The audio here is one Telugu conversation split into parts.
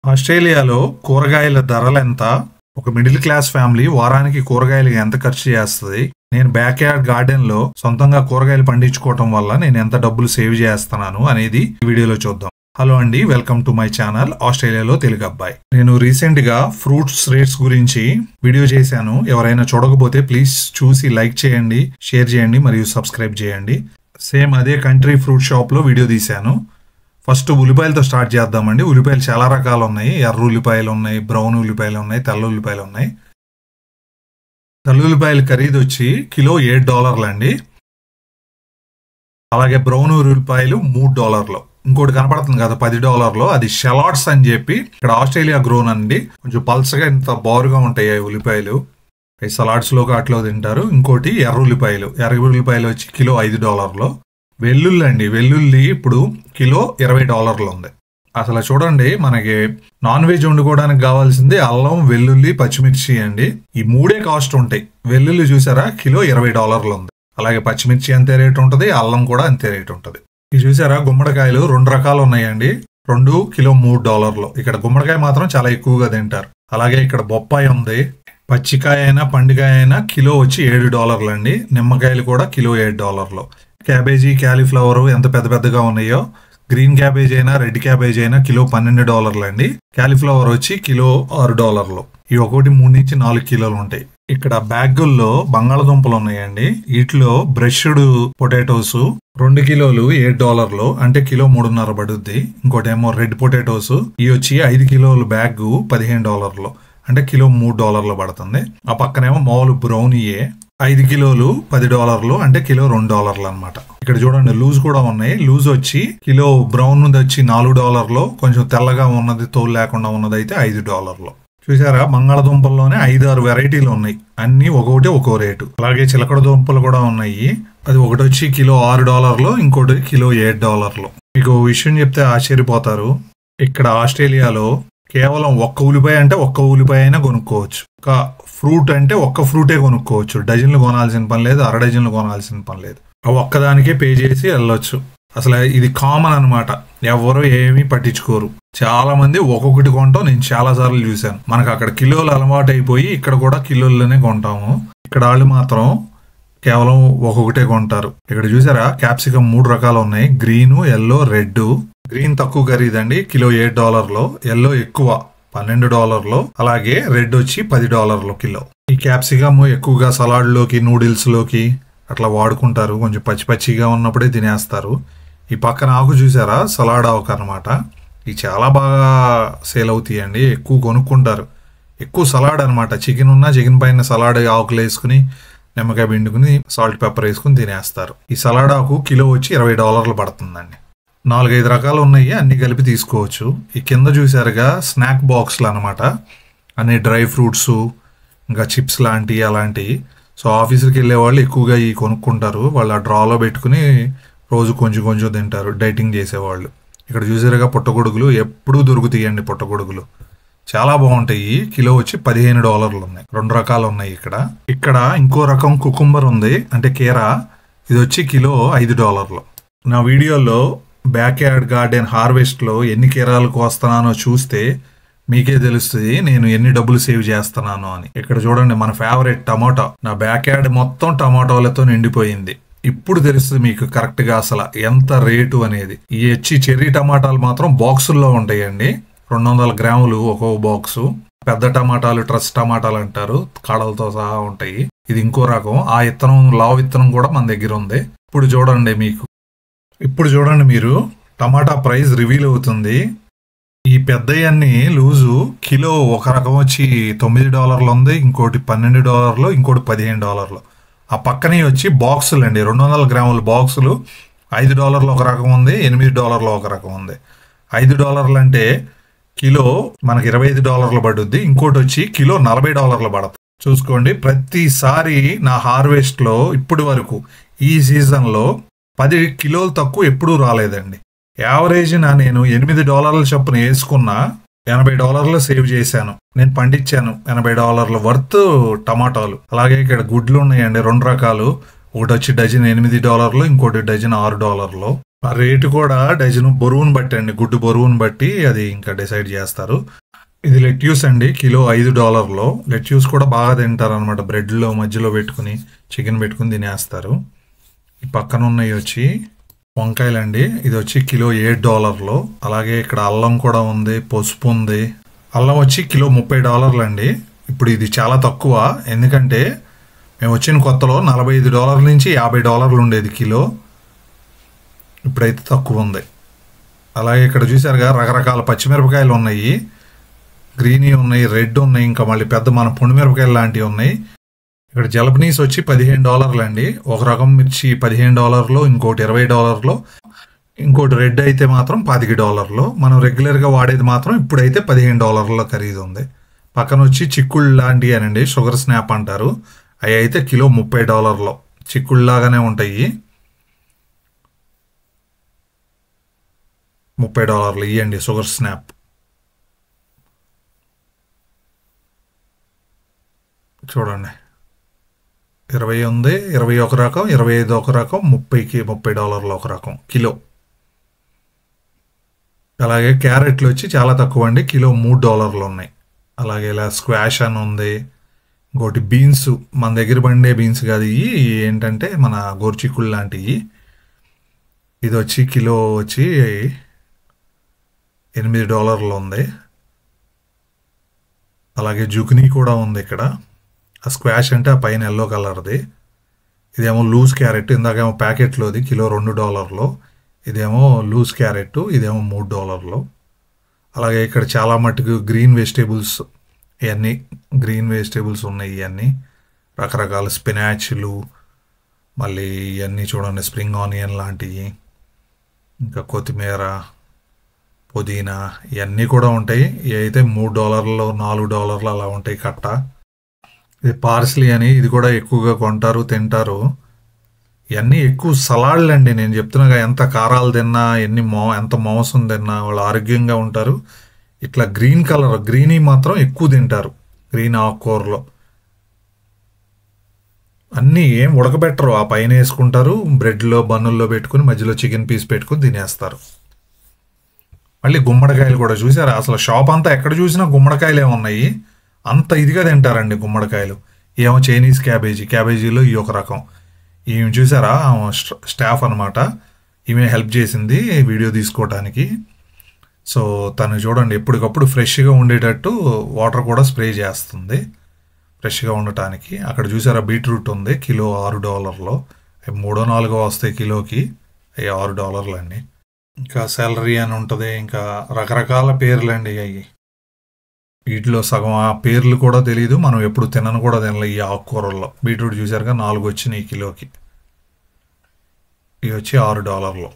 ఆస్ట్రేలియాలో కూరగాయల ధరలు ఎంత ఒక మిడిల్ క్లాస్ ఫ్యామిలీ వారానికి కూరగాయలు ఎంత ఖర్చు చేస్తుంది నేను బ్యాక్ యార్డ్ గార్డెన్ లో సొంతంగా కూరగాయలు పండించుకోవటం వల్ల నేను ఎంత డబ్బులు సేవ్ చేస్తున్నాను అనేది ఈ వీడియోలో చూద్దాం హలో అండి వెల్కమ్ టు మై ఛానల్ ఆస్ట్రేలియాలో తెలుగు అబ్బాయి నేను రీసెంట్ గా ఫ్రూట్స్ రేట్స్ గురించి వీడియో చేశాను ఎవరైనా చూడకపోతే ప్లీజ్ చూసి లైక్ చేయండి షేర్ చేయండి మరియు సబ్స్క్రైబ్ చేయండి సేమ్ అదే కంట్రీ ఫ్రూట్ షాప్ లో వీడియో తీశాను ఫస్ట్ ఉల్లిపాయలతో స్టార్ట్ చేద్దామండి ఉల్లిపాయలు చాలా రకాలు ఉన్నాయి ఎర్ర ఉల్లిపాయలు ఉన్నాయి బ్రౌన్ ఉల్లిపాయలు ఉన్నాయి తెల్ల ఉల్లిపాయలు ఉన్నాయి తెల్ల ఉల్లిపాయల ఖరీదు వచ్చి కిలో ఏడు డాలర్లు అండి అలాగే బ్రౌన్ ఉల్లిపాయలు మూడు డాలర్లు ఇంకోటి కనపడుతుంది కదా పది డాలర్లు అది షెలాట్స్ అని చెప్పి ఇక్కడ ఆస్ట్రేలియా గ్రోన్ అండి కొంచెం పల్సగా ఇంత బారుగా ఉంటాయి ఆ ఉల్లిపాయలు ఈ సలాడ్స్ లో అట్లో తింటారు ఇంకోటి ఎర్ర ఉల్లిపాయలు ఎర్ర ఉల్లిపాయలు వచ్చి కిలో ఐదు డాలర్లు వెల్లుల్లి అండి వెల్లుల్లి ఇప్పుడు కిలో ఇరవై డాలర్లు ఉంది అసలు చూడండి మనకి నాన్ వెజ్ వండుకోవడానికి కావాల్సింది అల్లం వెల్లుల్లి పచ్చిమిర్చి అండి ఈ మూడే కాస్ట్ ఉంటాయి వెల్లుల్లి చూసారా కిలో ఇరవై డాలర్లు ఉంది అలాగే పచ్చిమిర్చి అంతే రేట్ ఉంటుంది అల్లం కూడా అంతే రేట్ ఉంటుంది ఇది చూసారా గుమ్మడికాయలు రెండు రకాలు ఉన్నాయండి రెండు కిలో మూడు డాలర్లు ఇక్కడ గుమ్మడికాయ మాత్రం చాలా ఎక్కువగా తింటారు అలాగే ఇక్కడ బొప్పాయి ఉంది పచ్చికాయ అయినా పండుకాయ అయినా కిలో వచ్చి ఏడు డాలర్లు అండి నిమ్మకాయలు కూడా కిలో ఏడు డాలర్లు క్యాబేజీ క్యాలీఫ్లవర్ ఎంత పెద్ద పెద్దగా ఉన్నాయో గ్రీన్ క్యాబేజ్ అయినా రెడ్ క్యాబేజ్ అయినా కిలో పన్నెండు డాలర్లు అండి క్యాలీఫ్లవర్ వచ్చి కిలో ఆరు డాలర్లు ఇవి ఒకటి మూడు నుంచి నాలుగు కిలోలు ఉంటాయి ఇక్కడ బ్యాగుల్లో బంగాళదుంపలు ఉన్నాయండి వీటిలో బ్రష్డ్ పొటాటోస్ రెండు కిలోలు ఏడు డాలర్లు అంటే కిలో మూడున్నర పడుద్ది ఇంకోటేమో రెడ్ పొటాటోస్ ఇవి వచ్చి ఐదు కిలోల బ్యాగ్ పదిహేను డాలర్లు అంటే కిలో మూడు డాలర్లు పడుతుంది ఆ పక్కనేమో మామూలు బ్రౌనీయే ఐదు కిలోలు పది డాలర్లు అంటే కిలో రెండు డాలర్లు అనమాట ఇక్కడ చూడండి లూజ్ కూడా ఉన్నాయి లూజ్ వచ్చి కిలో బ్రౌన్ వచ్చి నాలుగు డాలర్లు కొంచెం తెల్లగా ఉన్నది తోలు లేకుండా ఉన్నది అయితే ఐదు డాలర్లు చూసారా బంగాళదుంపల్లోనే ఐదు ఆరు వెరైటీలు ఉన్నాయి అన్ని ఒక్కొక్కటి ఒక్కో రేటు అలాగే చిలకడ దుంపలు కూడా ఉన్నాయి అది ఒకటి వచ్చి కిలో ఆరు డాలర్లు ఇంకోటి కిలో ఏడు డాలర్లు మీకు ఓ విషయం చెప్తే ఆశ్చర్యపోతారు ఇక్కడ ఆస్ట్రేలియాలో కేవలం ఒక్క ఉల్లిపాయ అంటే ఒక్క ఉల్లిపాయ అయినా కొనుక్కోవచ్చు ఒక ఫ్రూట్ అంటే ఒక్క ఫ్రూటే కొనుక్కోవచ్చు డజన్లు కొనాల్సిన పని లేదు అర డజన్లు కొనాల్సిన పని లేదు ఆ ఒక్కదానికే పే చేసి వెళ్ళొచ్చు అసలు ఇది కామన్ అనమాట ఎవరు ఏమీ పట్టించుకోరు చాలా మంది ఒక్కొక్కటి కొంటాం నేను చాలా సార్లు చూశాను మనకు అక్కడ కిలోలు అలవాటు అయిపోయి ఇక్కడ కూడా కిలోల్లోనే కొంటాము ఇక్కడ వాళ్ళు మాత్రం కేవలం ఒక్కొక్కటే కొంటారు ఇక్కడ చూసారా క్యాప్సికం మూడు రకాలు ఉన్నాయి గ్రీన్ ఎల్లో రెడ్ గ్రీన్ తక్కువ ఖరీదండి కిలో ఏడు డాలర్లు ఎల్లో ఎక్కువ పన్నెండు డాలర్లు అలాగే రెడ్ వచ్చి పది డాలర్లు కిలో ఈ క్యాప్సికమ్ ఎక్కువగా సలాడ్లోకి నూడిల్స్ లోకి అట్లా వాడుకుంటారు కొంచెం పచ్చి పచ్చిగా ఉన్నప్పుడే తినేస్తారు ఈ పక్కన ఆకు చూసారా సలాడ్ ఆకు అనమాట ఇవి చాలా బాగా సేల్ అవుతాయండి ఎక్కువ కొనుక్కుంటారు ఎక్కువ సలాడ్ అనమాట చికెన్ ఉన్నా చికెన్ పైన సలాడ్ ఆకులు వేసుకుని నిమ్మకాయ పిండుకుని సాల్ట్ పెప్పర్ వేసుకుని తినేస్తారు ఈ సలాడ్ ఆకు కిలో వచ్చి ఇరవై డాలర్లు పడుతుందండి నాలుగైదు రకాలు ఉన్నాయి అన్ని కలిపి తీసుకోవచ్చు ఈ కింద చూసారుగా స్నాక్ బాక్స్లు అనమాట అన్ని డ్రై ఫ్రూట్స్ ఇంకా చిప్స్ లాంటివి అలాంటివి సో ఆఫీసుకి వెళ్ళే వాళ్ళు ఎక్కువగా ఈ కొనుక్కుంటారు వాళ్ళు ఆ డ్రాలో పెట్టుకుని రోజు కొంచెం కొంచెం తింటారు డైటింగ్ చేసేవాళ్ళు ఇక్కడ చూసారుగా పుట్టగొడుగులు ఎప్పుడూ దొరుకుతాయండి పుట్టగొడుగులు చాలా బాగుంటాయి కిలో వచ్చి పదిహేను డాలర్లు ఉన్నాయి రెండు రకాలు ఉన్నాయి ఇక్కడ ఇక్కడ ఇంకో రకం కుకుంబర్ ఉంది అంటే కేరా ఇది వచ్చి కిలో ఐదు డాలర్లు నా వీడియోలో బ్యాక్ యార్డ్ గార్డెన్ హార్వెస్ట్ లో ఎన్ని కేరాలు కోస్తున్నానో చూస్తే మీకే తెలుస్తుంది నేను ఎన్ని డబ్బులు సేవ్ చేస్తున్నాను అని ఇక్కడ చూడండి మన ఫేవరెట్ టమాటో నా బ్యాక్ యార్డ్ మొత్తం టమాటోలతో నిండిపోయింది ఇప్పుడు తెలుస్తుంది మీకు కరెక్ట్ గా అసలు ఎంత రేటు అనేది ఈ వచ్చి చెర్రీ టమాటాలు మాత్రం బాక్సుల్లో ఉంటాయండి రెండు వందల గ్రాములు ఒక్కో బాక్సు పెద్ద టమాటాలు ట్రస్ టమాటాలు అంటారు కాడలతో సహా ఉంటాయి ఇది ఇంకో రకం ఆ విత్తనం లావు విత్తనం కూడా మన దగ్గర ఉంది ఇప్పుడు చూడండి మీకు ఇప్పుడు చూడండి మీరు టమాటా ప్రైస్ రివీల్ అవుతుంది ఈ పెద్దయన్ని లూజు కిలో ఒక రకం వచ్చి తొమ్మిది డాలర్లు ఉంది ఇంకోటి పన్నెండు డాలర్లు ఇంకోటి పదిహేను డాలర్లు ఆ పక్కనే వచ్చి బాక్సులు అండి రెండు వందల గ్రాముల బాక్సులు ఐదు డాలర్లు ఒక రకం ఉంది ఎనిమిది డాలర్లు ఒక రకం ఉంది ఐదు డాలర్లు అంటే కిలో మనకి ఇరవై ఐదు డాలర్లు పడుద్ది ఇంకోటి వచ్చి కిలో నలభై డాలర్లు పడుతుంది చూసుకోండి ప్రతిసారి నా హార్వెస్ట్లో ఇప్పటి వరకు ఈ సీజన్లో పది కిలోలు తక్కువ ఎప్పుడూ రాలేదండి యావరేజ్ నా నేను ఎనిమిది డాలర్ల చొప్పున వేసుకున్న ఎనభై డాలర్లు సేవ్ చేశాను నేను పండించాను ఎనభై డాలర్ల వర్త్ టమాటాలు అలాగే ఇక్కడ గుడ్లు ఉన్నాయండి రెండు రకాలు ఒకటి వచ్చి డజన్ ఎనిమిది డాలర్లు ఇంకోటి డజన్ ఆరు డాలర్లు ఆ రేటు కూడా డజను బరువును బట్టి అండి గుడ్డు బరువును బట్టి అది ఇంకా డిసైడ్ చేస్తారు ఇది లెట్యూస్ అండి కిలో ఐదు డాలర్లో లెట్యూస్ కూడా బాగా తింటారు అనమాట బ్రెడ్లో మధ్యలో పెట్టుకుని చికెన్ పెట్టుకుని తినేస్తారు ఈ పక్కన ఉన్నవి వచ్చి వంకాయలండి ఇది వచ్చి కిలో ఏడు డాలర్లు అలాగే ఇక్కడ అల్లం కూడా ఉంది పసుపు ఉంది అల్లం వచ్చి కిలో ముప్పై డాలర్లు అండి ఇప్పుడు ఇది చాలా తక్కువ ఎందుకంటే మేము వచ్చిన కొత్తలో నలభై ఐదు డాలర్ల నుంచి యాభై డాలర్లు ఉండేది కిలో ఇప్పుడైతే తక్కువ ఉంది అలాగే ఇక్కడ చూసారుగా రకరకాల పచ్చిమిరపకాయలు ఉన్నాయి గ్రీనీ ఉన్నాయి రెడ్ ఉన్నాయి ఇంకా మళ్ళీ పెద్ద మన పొండు మిరపకాయలు లాంటివి ఉన్నాయి ఇక్కడ జలపనీస్ వచ్చి పదిహేను డాలర్లు అండి ఒక రకం మిర్చి పదిహేను డాలర్లు ఇంకోటి ఇరవై డాలర్లు ఇంకోటి రెడ్ అయితే మాత్రం పాతిక డాలర్లు మనం రెగ్యులర్గా వాడేది మాత్రం ఇప్పుడైతే పదిహేను డాలర్ల ఖరీదు ఉంది పక్కన వచ్చి చిక్కుళ్ళు లాంటివి అనండి షుగర్ స్నాప్ అంటారు అవి అయితే కిలో ముప్పై డాలర్లు చిక్కుళ్ళలాగానే ఉంటాయి ముప్పై డాలర్లు ఇవ్వండి షుగర్ స్నాప్ చూడండి ఇరవై ఉంది ఇరవై ఒక రకం ఇరవై ఐదు ఒక రకం ముప్పైకి ముప్పై డాలర్లు ఒక రకం కిలో అలాగే క్యారెట్లు వచ్చి చాలా తక్కువ అండి కిలో మూడు డాలర్లు ఉన్నాయి అలాగే ఇలా స్క్వాష్ అని ఉంది ఇంకోటి బీన్స్ మన దగ్గర పండే బీన్స్ కాదు ఇవి ఏంటంటే మన గోర్చిక్కుళ్ళు లాంటివి ఇది వచ్చి కిలో వచ్చి ఎనిమిది డాలర్లు ఉంది అలాగే జుకినీ కూడా ఉంది ఇక్కడ ఆ స్క్వాష్ అంటే ఆ పైన ఎల్లో కలర్ది ఇదేమో లూజ్ క్యారెట్ ఇందాకేమో ప్యాకెట్లోది కిలో రెండు డాలర్లు ఇదేమో లూజ్ క్యారెట్ ఇదేమో మూడు డాలర్లు అలాగే ఇక్కడ చాలా మట్టుకు గ్రీన్ వెజిటేబుల్స్ ఇవన్నీ గ్రీన్ వెజిటేబుల్స్ ఉన్నాయి ఇవన్నీ రకరకాల స్పినాచ్లు మళ్ళీ ఇవన్నీ చూడండి స్ప్రింగ్ ఆనియన్ లాంటివి ఇంకా కొత్తిమీర పుదీనా ఇవన్నీ కూడా ఉంటాయి ఇవి అయితే మూడు డాలర్లు నాలుగు డాలర్లు అలా ఉంటాయి కట్ట ఇది పార్స్లీ అని ఇది కూడా ఎక్కువగా కొంటారు తింటారు ఇవన్నీ ఎక్కువ సలాడ్లు అండి నేను చెప్తున్నాగా ఎంత కారాలు తిన్నా ఎన్ని మో ఎంత మాంసం తిన్నా వాళ్ళు ఆరోగ్యంగా ఉంటారు ఇట్లా గ్రీన్ కలర్ గ్రీనీ మాత్రం ఎక్కువ తింటారు గ్రీన్ ఆకుకూరలో అన్నీ ఏం ఉడకబెట్టరు ఆ పైన వేసుకుంటారు బ్రెడ్లో బన్నుల్లో పెట్టుకుని మధ్యలో చికెన్ పీస్ పెట్టుకుని తినేస్తారు మళ్ళీ గుమ్మడికాయలు కూడా చూసారా అసలు షాప్ అంతా ఎక్కడ చూసినా గుమ్మడికాయలే ఉన్నాయి అంత ఇదిగా తింటారండి గుమ్మడికాయలు ఏమో చైనీస్ క్యాబేజీ క్యాబేజీలో ఈ ఒక రకం ఈమె చూసారా ఆమె స్ట- స్టాఫ్ అనమాట ఈమె హెల్ప్ చేసింది వీడియో తీసుకోవడానికి సో తను చూడండి ఎప్పటికప్పుడు ఫ్రెష్గా ఉండేటట్టు వాటర్ కూడా స్ప్రే చేస్తుంది ఫ్రెష్గా ఉండటానికి అక్కడ చూసారా బీట్రూట్ ఉంది కిలో ఆరు డాలర్లో అవి మూడో నాలుగో వస్తాయి కిలోకి అవి ఆరు డాలర్లు అండి ఇంకా సాలరీ అని ఉంటుంది ఇంకా రకరకాల పేర్లు అండి అవి వీటిలో సగం ఆ పేర్లు కూడా తెలియదు మనం ఎప్పుడు తినను కూడా తినలే ఈ ఆకుకూరల్లో బీట్రూట్ చూసారుగా నాలుగు వచ్చినాయి కిలోకి ఇవి వచ్చి ఆరు డాలర్లు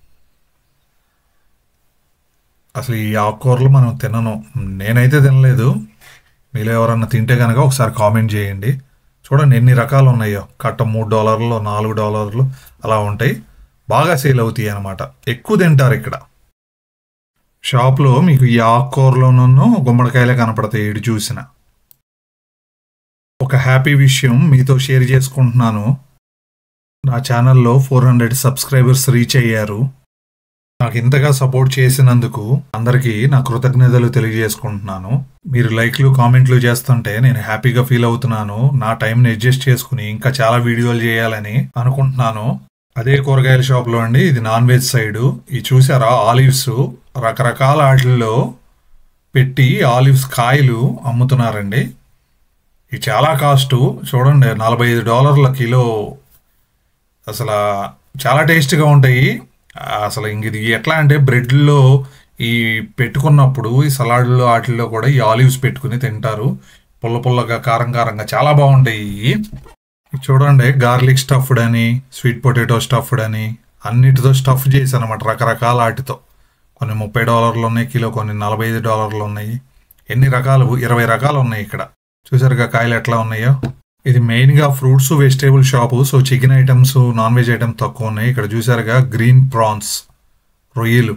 అసలు ఈ ఆకుకూరలు మనం తినను నేనైతే తినలేదు మీలో ఎవరన్నా తింటే కనుక ఒకసారి కామెంట్ చేయండి చూడండి ఎన్ని రకాలు ఉన్నాయో కట్ట మూడు డాలర్లు నాలుగు డాలర్లు అలా ఉంటాయి బాగా సేల్ అవుతాయి అన్నమాట ఎక్కువ తింటారు ఇక్కడ షాప్లో మీకు ఈ ఆకుకూరలోనూ గుమ్మడికాయలే కనపడతాయి ఇటు చూసిన ఒక హ్యాపీ విషయం మీతో షేర్ చేసుకుంటున్నాను నా ఛానల్లో ఫోర్ హండ్రెడ్ సబ్స్క్రైబర్స్ రీచ్ అయ్యారు నాకు ఇంతగా సపోర్ట్ చేసినందుకు అందరికీ నా కృతజ్ఞతలు తెలియజేసుకుంటున్నాను మీరు లైక్లు కామెంట్లు చేస్తుంటే నేను హ్యాపీగా ఫీల్ అవుతున్నాను నా టైంని అడ్జస్ట్ చేసుకుని ఇంకా చాలా వీడియోలు చేయాలని అనుకుంటున్నాను అదే కూరగాయల షాప్లో అండి ఇది నాన్ వెజ్ సైడ్ ఇది చూసారా ఆలివ్స్ రకరకాల వాటిల్లో పెట్టి ఆలివ్స్ కాయలు అమ్ముతున్నారండి ఇవి చాలా కాస్ట్ చూడండి నలభై ఐదు డాలర్ల కిలో అసలు చాలా టేస్ట్గా ఉంటాయి అసలు ఇంక ఇది ఎట్లా అంటే బ్రెడ్లో ఈ పెట్టుకున్నప్పుడు ఈ సలాడ్లో వాటిల్లో కూడా ఈ ఆలివ్స్ పెట్టుకుని తింటారు పుల్ల పుల్లగా కారం కారంగా చాలా బాగుంటాయి ఇవి చూడండి గార్లిక్ స్టఫ్డ్ అని స్వీట్ పొటాటో స్టఫ్డ్ అని అన్నిటితో స్టఫ్ చేసి అనమాట రకరకాల వాటితో కొన్ని ముప్పై డాలర్లు ఉన్నాయి కిలో కొన్ని నలభై ఐదు డాలర్లు ఉన్నాయి ఎన్ని రకాలు ఇరవై రకాలు ఉన్నాయి ఇక్కడ చూసారుగా కాయలు ఎట్లా ఉన్నాయో ఇది మెయిన్గా fruits vegetable shop so chicken items non veg items తక్కువ ఉన్నాయి ఇక్కడ చూసారుగా గ్రీన్ ప్రాన్స్ రొయ్యలు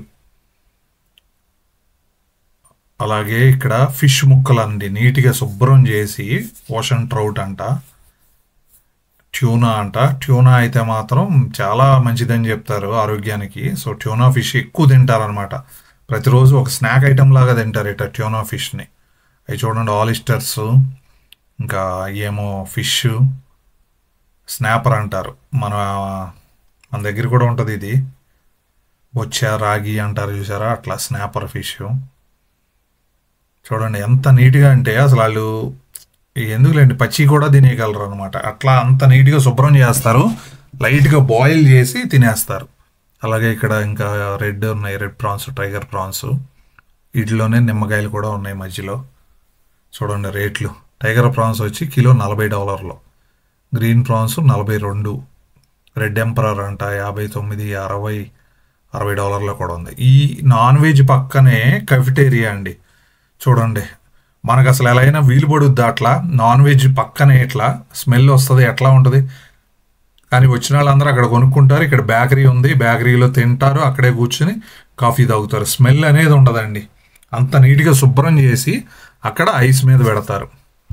అలాగే ఇక్కడ ఫిష్ ముక్కలు అండి నీట్గా శుభ్రం చేసి ఓషన్ ట్రౌట్ అంట ట్యూనా అంట ట్యూనా అయితే మాత్రం చాలా మంచిదని చెప్తారు ఆరోగ్యానికి సో ట్యూనా ఫిష్ ఎక్కువ తింటారనమాట ప్రతిరోజు ఒక స్నాక్ ఐటెం లాగా తింటారు ఇట ట్యూనా ఫిష్ని అవి చూడండి ఆలిస్టర్స్ ఇంకా ఏమో ఫిష్ స్నాపర్ అంటారు మన మన దగ్గర కూడా ఉంటుంది ఇది బొచ్చా రాగి అంటారు చూసారా అట్లా స్నాపర్ ఫిష్ చూడండి ఎంత నీట్గా అంటే అసలు వాళ్ళు ఎందుకులేండి పచ్చి కూడా తినేయగలరు అనమాట అట్లా అంత నీట్గా శుభ్రం చేస్తారు లైట్గా బాయిల్ చేసి తినేస్తారు అలాగే ఇక్కడ ఇంకా రెడ్ ఉన్నాయి రెడ్ ప్రాన్స్ టైగర్ ప్రాన్స్ వీటిలోనే నిమ్మకాయలు కూడా ఉన్నాయి మధ్యలో చూడండి రేట్లు టైగర్ ప్రాన్స్ వచ్చి కిలో నలభై డాలర్లు గ్రీన్ ప్రాన్స్ నలభై రెండు రెడ్ ఎంపరర్ అంట యాభై తొమ్మిది అరవై అరవై డాలర్లో కూడా ఉంది ఈ నాన్ వెజ్ పక్కనే కఫిటేరియా అండి చూడండి మనకు అసలు ఎలా అయినా వీలు పడుద్ది అట్లా నాన్ వెజ్ పక్కనే ఇట్లా స్మెల్ వస్తుంది ఎట్లా ఉంటుంది కానీ వచ్చిన వాళ్ళందరూ అక్కడ కొనుక్కుంటారు ఇక్కడ బేకరీ ఉంది బేకరీలో తింటారు అక్కడే కూర్చుని కాఫీ తాగుతారు స్మెల్ అనేది ఉండదండి అంత నీట్గా శుభ్రం చేసి అక్కడ ఐస్ మీద పెడతారు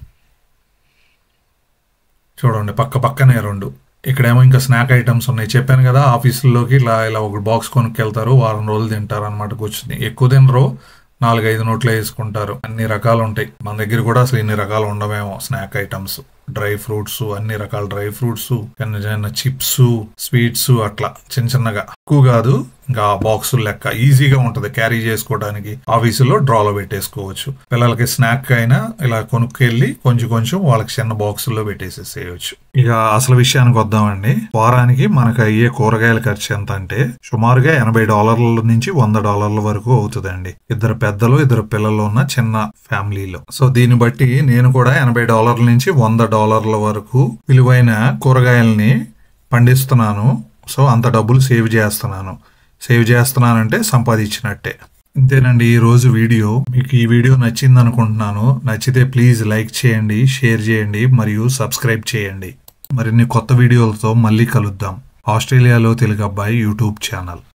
చూడండి పక్క పక్కనే రెండు ఇక్కడేమో ఇంకా స్నాక్ ఐటమ్స్ ఉన్నాయి చెప్పాను కదా ఆఫీసుల్లోకి ఇలా ఇలా ఒక బాక్స్ కొనుక్కెళ్తారు వారం రోజులు తింటారు అనమాట కూర్చుని ఎక్కువ తినరు నాలుగైదు నోట్లు వేసుకుంటారు అన్ని రకాలు ఉంటాయి మన దగ్గర కూడా అసలు ఇన్ని రకాలు ఉండవేమో స్నాక్ ఐటమ్స్ డ్రై ఫ్రూట్స్ అన్ని రకాల డ్రై ఫ్రూట్స్ చిన్న చిన్న చిప్స్ స్వీట్స్ అట్లా చిన్న చిన్నగా ఎక్కువ కాదు ఇంకా బాక్స్ లెక్క ఈజీగా ఉంటది క్యారీ చేసుకోవడానికి ఆఫీసులో డ్రాలో పెట్టేసుకోవచ్చు పిల్లలకి స్నాక్ అయినా ఇలా కొనుక్కెళ్ళి కొంచెం కొంచెం వాళ్ళకి చిన్న బాక్సుల్లో పెట్టేసేసేయచ్చు ఇక అసలు విషయానికి వద్దామండి వారానికి మనకు అయ్యే కూరగాయల ఖర్చు ఎంత అంటే సుమారుగా ఎనభై డాలర్ల నుంచి వంద డాలర్ల వరకు అవుతుందండి ఇద్దరు పెద్దలు ఇద్దరు పిల్లలు ఉన్న చిన్న ఫ్యామిలీలో సో దీన్ని బట్టి నేను కూడా ఎనభై డాలర్ల నుంచి వంద డాలర్ల వరకు విలువైన కూరగాయల్ని పండిస్తున్నాను సో అంత డబ్బులు సేవ్ చేస్తున్నాను సేవ్ చేస్తున్నానంటే సంపాదించినట్టే ఇంతేనండి ఈ రోజు వీడియో మీకు ఈ వీడియో నచ్చింది అనుకుంటున్నాను నచ్చితే ప్లీజ్ లైక్ చేయండి షేర్ చేయండి మరియు సబ్స్క్రైబ్ చేయండి మరిన్ని కొత్త వీడియోలతో మళ్ళీ కలుద్దాం ఆస్ట్రేలియాలో తెలుగు అబ్బాయి యూట్యూబ్ ఛానల్